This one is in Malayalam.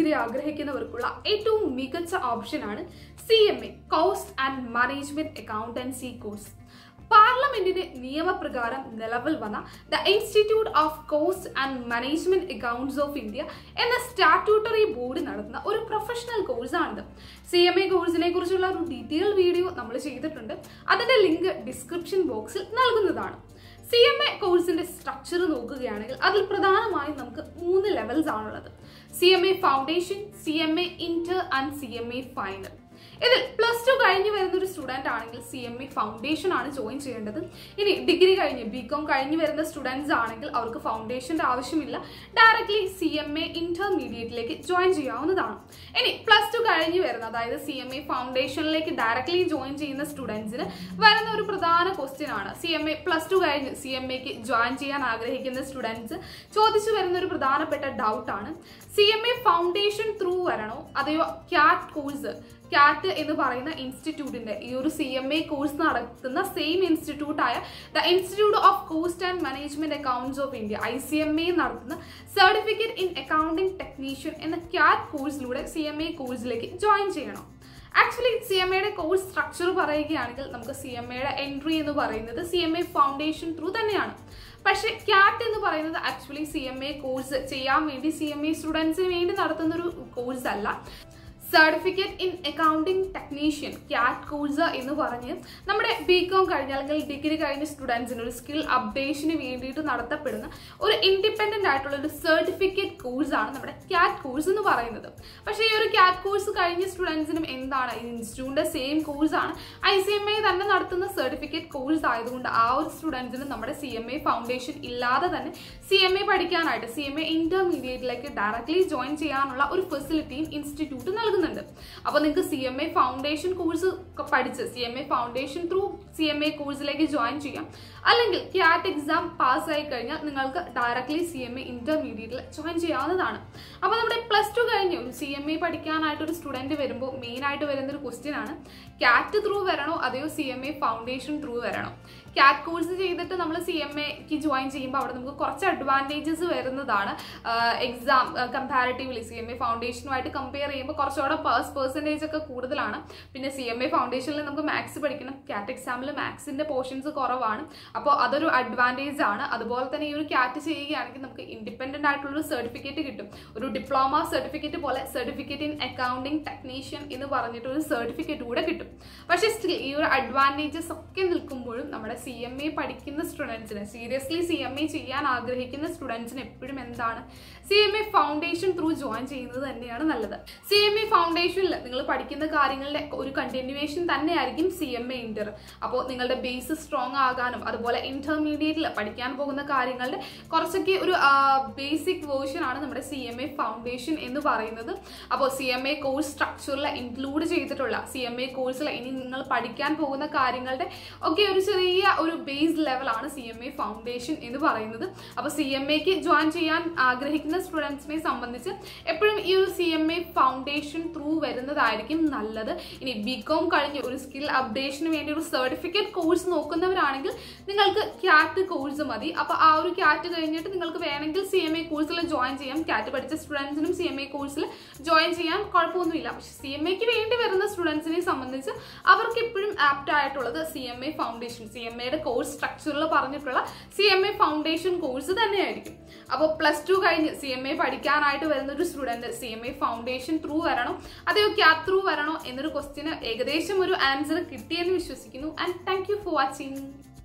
ഡിഗ്രി ആഗ്രഹിക്കുന്നവർക്കുള്ള ഏറ്റവും മികച്ച ഓപ്ഷനാണ് C M A cost and management accountancy course പാർലമെന്റിന്റെ നിയമപ്രകാരം നിലവിൽ വന്ന the institute of cost and management accounts of India എന്ന സ്റ്റാറ്റ്യൂട്ടറി ബോർഡ് നടത്തുന്ന ഒരു പ്രൊഫഷണൽ കോഴ്സാണിത് സി എം എ കോഴ്സിനെ കുറിച്ചുള്ള ഒരു ഡീറ്റെയിൽ വീഡിയോ നമ്മൾ ചെയ്തിട്ടുണ്ട് അതിന്റെ ലിങ്ക് ഡിസ്ക്രിപ്ഷൻ ബോക്സിൽ നൽകുന്നതാണ് സി എം എ കോഴ്സിന്റെ സ്ട്രക്ചർ നോക്കുകയാണെങ്കിൽ അതിൽ പ്രധാനമായും നമുക്ക് മൂന്ന് ലെവൽസ് ആണുള്ളത് C M A foundation C M A inter and C M A final ഇതിൽ പ്ലസ് ടു കഴിഞ്ഞ് വരുന്ന ഒരു സ്റ്റുഡന്റ് ആണെങ്കിൽ സി എം എ ഫൗണ്ടേഷൻ ആണ് ജോയിൻ ചെയ്യേണ്ടത് ഇനി ഡിഗ്രി കഴിഞ്ഞ് ബി കോം കഴിഞ്ഞ് വരുന്ന സ്റ്റുഡൻസ് ആണെങ്കിൽ അവർക്ക് ഫൗണ്ടേഷന്റെ ആവശ്യമില്ല ഡയറക്ട്ലി സി എം എ ഇന്റർമീഡിയറ്റിലേക്ക് ജോയിൻ ചെയ്യാവുന്നതാണ് ഇനി പ്ലസ് ടു കഴിഞ്ഞ് വരുന്ന അതായത് സി എം എ ഫൗണ്ടേഷനിലേക്ക് ഡയറക്ട്ലി ജോയിൻ ചെയ്യുന്ന സ്റ്റുഡൻസിന് വരുന്ന ഒരു പ്രധാന ക്വസ്റ്റ്യൻ ആണ് C M A plus two കഴിഞ്ഞ് സി എം എക്ക് ജോയിൻ ചെയ്യാൻ ആഗ്രഹിക്കുന്ന സ്റ്റുഡൻസ് ചോദിച്ചു വരുന്ന ഒരു പ്രധാനപ്പെട്ട ഡൗട്ട് ആണ് C M A foundation through വരണോ അതെയോ ക്യാറ്റ് കോഴ്സ് ക്യാറ്റ് എന്ന് പറയുന്ന ഇൻസ്റ്റിറ്റ്യൂട്ടിന്റെ ഈ ഒരു സി എം എ കോഴ്സ് നടത്തുന്ന സെയിം ഇൻസ്റ്റിറ്റ്യൂട്ട് ആയ the institute of cost and management accounts of India I C M A നടത്തുന്ന സർട്ടിഫിക്കറ്റ് ഇൻ അക്കൗണ്ടിംഗ് ടെക്നീഷ്യൻ എന്ന ക്യാറ്റ് കോഴ്സിലൂടെ സി എം എ കോഴ്സിലേക്ക് ജോയിൻ ചെയ്യണം ആക്ച്വലി സി എം എയുടെ കോഴ്സ് സ്ട്രക്ചർ പറയുകയാണെങ്കിൽ നമുക്ക് സി എം എയുടെ എൻട്രി എന്ന് പറയുന്നത് C M A foundation through തന്നെയാണ് പക്ഷേ ക്യാറ്റ് എന്ന് പറയുന്നത് actually C M A course ചെയ്യാൻ വേണ്ടി സി എം എ സ്റ്റുഡൻസിന് വേണ്ടി നടത്തുന്ന ഒരു കോഴ്സ് അല്ല certificate in accounting technician CAT course എന്ന് പറഞ്ഞ് നമ്മുടെ ബി കോം കഴിഞ്ഞ അല്ലെങ്കിൽ ഡിഗ്രി കഴിഞ്ഞ സ്റ്റുഡൻസിന് ഒരു സ്കിൽ അപ്ഡേഷന് വേണ്ടിയിട്ട് നടത്തപ്പെടുന്ന ഒരു ഇൻഡിപെൻഡന്റ് ആയിട്ടുള്ള ഒരു സർട്ടിഫിക്കറ്റ് കോഴ്സാണ് നമ്മുടെ ക്യാറ്റ് കോഴ്സ് എന്ന് പറയുന്നത് പക്ഷേ ഈ ഒരു ക്യാറ്റ് കോഴ്സ് കഴിഞ്ഞ സ്റ്റുഡൻസിനും എന്താണ് ഈ ഇൻസ്റ്റിറ്റ്യൂട്ടിന്റെ സെയിം കോഴ്സാണ് ഐ സി എം ഐ തന്നെ നടത്തുന്ന സർട്ടിഫിക്കറ്റ് കോഴ്സ് ആയതുകൊണ്ട് ആ ഒരു സ്റ്റുഡൻസിന് നമ്മുടെ സി എം എ ഫൗണ്ടേഷൻ ഇല്ലാതെ തന്നെ സി എം എ പഠിക്കാനായിട്ട് സി എം എ ഇന്റർമീഡിയറ്റിലേക്ക് ഡയറക്ട്ലി ജോയിൻ ചെയ്യാനുള്ള ഒരു ഫെസിലിറ്റിയും ഇൻസ്റ്റിറ്റ്യൂട്ട് നൽകുന്നുണ്ട് അപ്പോൾ നിങ്ങൾക്ക് C M A foundation course പഠിച്ച് C M A foundation through C M A കോഴ്സിലേക്ക് ജോയിൻ ചെയ്യാം അല്ലെങ്കിൽ ക്യാറ്റ് എക്സാം പാസ് ആയി കഴിഞ്ഞാൽ നിങ്ങൾക്ക് ഡയറക്ട്ലി സി എം എ ഇന്റർമീഡിയറ്റിൽ ജോയിൻ ചെയ്യാവുന്നതാണ് അപ്പോൾ നമ്മുടെ പ്ലസ് ടു കഴിഞ്ഞ് ഒരു സി എം എ പഠിക്കാനായിട്ട് ഒരു സ്റ്റുഡന്റ് വരുമ്പോൾ മെയിൻ ആയിട്ട് വരുന്ന ഒരു ക്വസ്റ്റ്യൻ ആണ് ക്യാറ്റ് ത്രൂ വരണോ അതെയോ C M A foundation through വരണോ ക്യാറ്റ് കോഴ്സ് ചെയ്തിട്ട് നമ്മൾ സി എം എക്ക് ജോയിൻ ചെയ്യുമ്പോൾ അവിടെ നമുക്ക് കുറച്ച് അഡ്വാൻറ്റേജസ് വരുന്നതാണ് exam comparatively C M A ഫൗണ്ടേഷനുമായിട്ട് കമ്പയർ ചെയ്യുമ്പോൾ കുറച്ചുകൂടെ പാസ് പെർസെൻറ്റേജ് ഒക്കെ കൂടുതലാണ് പിന്നെ സി എം എ ഫൗണ്ടേഷനിൽ നമുക്ക് മാത്സ് പഠിക്കണം ക്യാറ്റ് എക്സാമിൽ മാത്സിന്റെ പോർഷൻസ് കുറവാണ് അപ്പോൾ അതൊരു അഡ്വാൻറ്റേജ് ആണ് അതുപോലെ തന്നെ ഈ ഒരു ക്യാറ്റ് ചെയ്യുകയാണെങ്കിൽ നമുക്ക് ഇൻഡിപെൻഡന്റ് ആയിട്ടുള്ള ഒരു സർട്ടിഫിക്കറ്റ് കിട്ടും ഒരു ഡിപ്ലോമ സർട്ടിഫിക്കറ്റ് പോലെ സർട്ടിഫിക്കറ്റ് ഇൻ അക്കൗണ്ടിംഗ് ടെക്നീഷ്യൻ എന്ന് പറഞ്ഞിട്ട് ഒരു സർട്ടിഫിക്കറ്റ് കൂടെ കിട്ടും പക്ഷേ സ്റ്റിൽ ഈ ഒരു അഡ്വാൻറ്റേജസ് ഒക്കെ നിൽക്കുമ്പോഴും നമ്മുടെ സി എം എ പഠിക്കുന്ന സ്റ്റുഡൻസിന് സീരിയസ്ലി സി എം എ ചെയ്യാൻ ആഗ്രഹിക്കുന്ന സ്റ്റുഡൻസിന് എപ്പോഴും എന്താണ് C M A foundation through join ചെയ്യുന്നത് തന്നെയാണ് നല്ലത് സി എം എ ഫൗണ്ടേഷനിൽ നിങ്ങൾ പഠിക്കുന്ന കാര്യങ്ങളുടെ ഒരു കണ്ടിന്യൂവേഷൻ തന്നെയായിരിക്കും സി എം എ ഇന്റർ അപ്പോൾ നിങ്ങളുടെ ബേസ് സ്ട്രോങ് ആകാനും അതുപോലെ ഇന്റർമീഡിയറ്റിൽ പഠിക്കാൻ പോകുന്ന കാര്യങ്ങളുടെ കുറച്ചൊക്കെ ഒരു ബേസിക് വേർഷൻ ആണ് നമ്മുടെ സി എം എ ഫൗണ്ടേഷൻ എന്ന് പറയുന്നത് അപ്പോൾ സി എം എ കോഴ്സ് സ്ട്രക്ചറിൽ ഇൻക്ലൂഡ് ചെയ്തിട്ടുള്ള സി എം എ കോഴ്സിൽ ഇനി നിങ്ങൾ പഠിക്കാൻ പോകുന്ന കാര്യങ്ങളുടെ ഒക്കെ ഒരു ചെറിയ ഒരു ബേസ് ലെവലാണ് സി എം എ ഫൗണ്ടേഷൻ എന്ന് പറയുന്നത് അപ്പോൾ സി എം എക്ക് ജോയിൻ ചെയ്യാൻ ആഗ്രഹിക്കുന്ന സ്റ്റുഡൻസിനെ സംബന്ധിച്ച് എപ്പോഴും ഈ ഒരു C M A foundation through വരുന്നതായിരിക്കും നല്ലത് ഇനി ബി കോം കഴിഞ്ഞ് ഒരു സ്കിൽ അപ്ഡേഷന് വേണ്ടി ഒരു സർട്ടിഫിക്കറ്റ് കോഴ്സ് നോക്കുന്നവരാണെങ്കിൽ നിങ്ങൾക്ക് ക്യാറ്റ് കോഴ്സ് മതി അപ്പോൾ ആ ഒരു ക്യാറ്റ് കഴിഞ്ഞിട്ട് നിങ്ങൾക്ക് വേണമെങ്കിൽ സി എം എ കോഴ്സിൽ ജോയിൻ ചെയ്യാം ക്യാറ്റ് പഠിച്ച സ്റ്റുഡൻസിനും സി എം എ കോഴ്സിൽ ജോയിൻ ചെയ്യാൻ കുഴപ്പമൊന്നുമില്ല പക്ഷെ സി എം എക്ക് വേണ്ടി വരുന്ന സ്റ്റുഡൻസിനെ സംബന്ധിച്ച് അവർക്ക് എപ്പോഴും ആപ്റ്റ് ആയിട്ടുള്ളത് C M A foundation C M എയുടെ കോഴ്സ് സ്ട്രക്ചറിൽ പറഞ്ഞിട്ടുള്ള C M A foundation course തന്നെയായിരിക്കും അപ്പോൾ പ്ലസ് ടു കഴിഞ്ഞ് സി എം എ പഠിക്കാനായിട്ട് വരുന്ന ഒരു student C M A foundation through വരണോ അതെയോ ക്യാറ്റ് ത്രൂ വരണോ എന്നൊരു ക്വസ്റ്റിന് ഏകദേശം ഒരു ആൻസർ കിട്ടിയെന്ന് വിശ്വസിക്കുന്നു and thank you for watching